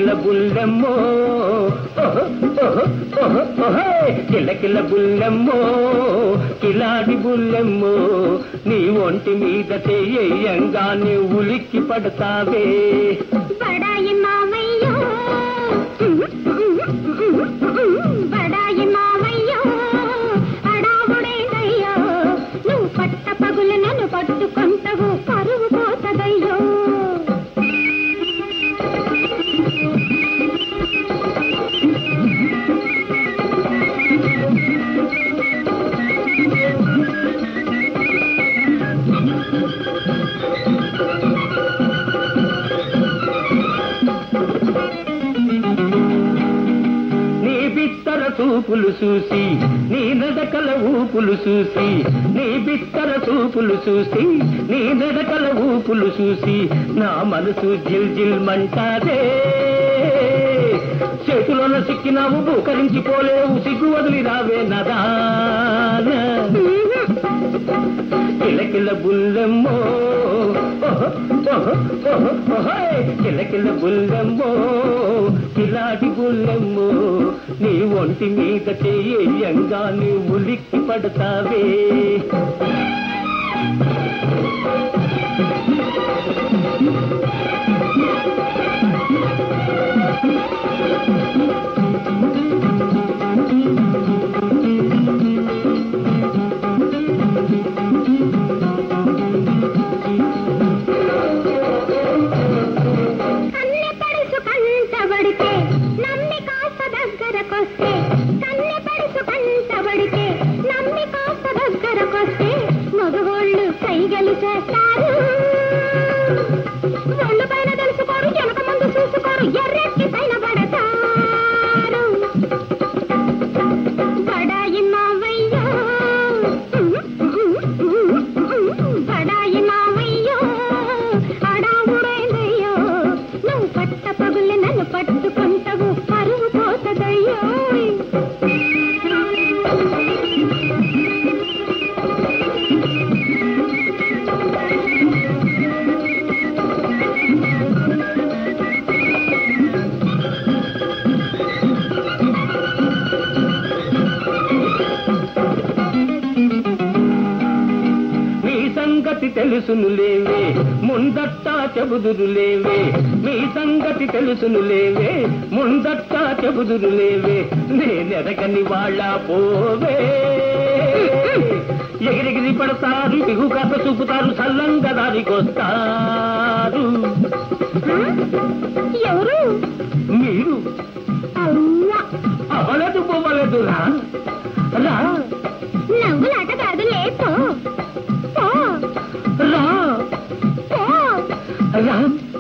కిలకిల బుల్లెమ్మో ఓహో, ఓహో, ఓహో, ఓహే. కిలకిల బుల్లెమ్మో కిలాడి బుల్లెమ్మో నీ ఒంటి మీద చెయ్యంగానే ఉలిక్కి పడతావే బడాయి మావయ్యో బడాయి మావయ్యో అడావుడేదయ్యో నువ్వు పట్ట పగులు నన్ను పట్టుకుంటవు పరువు పోతదయ్యో నీ బిత్తర చూపులు చూసి నీ నడకల ఊపులు చూసి నీ బిత్తర చూపులు చూసి నీ నడకల ఊపులు చూసి నా మనసు జిల్ జిల్ మంటాదే చేతిలోన సిక్కినావు బూకరించిపోలేవు సిగ్గు వదిలి రావే నదాన కిలకిల బుల్లెమ్మో ఓహో, ఓహో, ఓహో, ఓహోయ్. కిలకిల బుల్లెమ్మో కిలాడి బుల్లెమ్మో నీ ఒంటి మీద చెయ్యంగా నీ ఉలిక్కి పడతావే కన్నె పడుసు కంటబడితే నమ్మి కాస్త దగ్గరకొస్తే కన్నె పడుసు కంటబడితే నమ్మి కాస్త దగ్గరకొస్తే మగవాళ్ళు కైగలు చేస్తారు ఒళ్ళు పైన తెలుసుకోరు వెనక ముందు చూసుకోరు ఎర్రెత్తి పైన పడతారు బడాయి మావయ్యో బడాయి మావయ్యో అడావుడైందయ్యో నువ్వు పట్ట పగులు నన్ను పట్టుకుంటావు పరువు పోతదయ్యో మీ సంగతి తెలుసును లేవే ముందట్టా చెబుదురు లేవే మీ సంగతి తెలుసును లేవే ముందట్టా చెబుదురు లేవే నేనెరగని వాళ్ళ పోవే ఎగిరిగిరి పడతారు బిగు కథ చూపుతారు సల్లంగా దారికొస్తారు ఎవరు మీరు అవ్వ అవలదు పోవలదు రా రా నవ్వులాట కాదు లేపో పో రా పో రా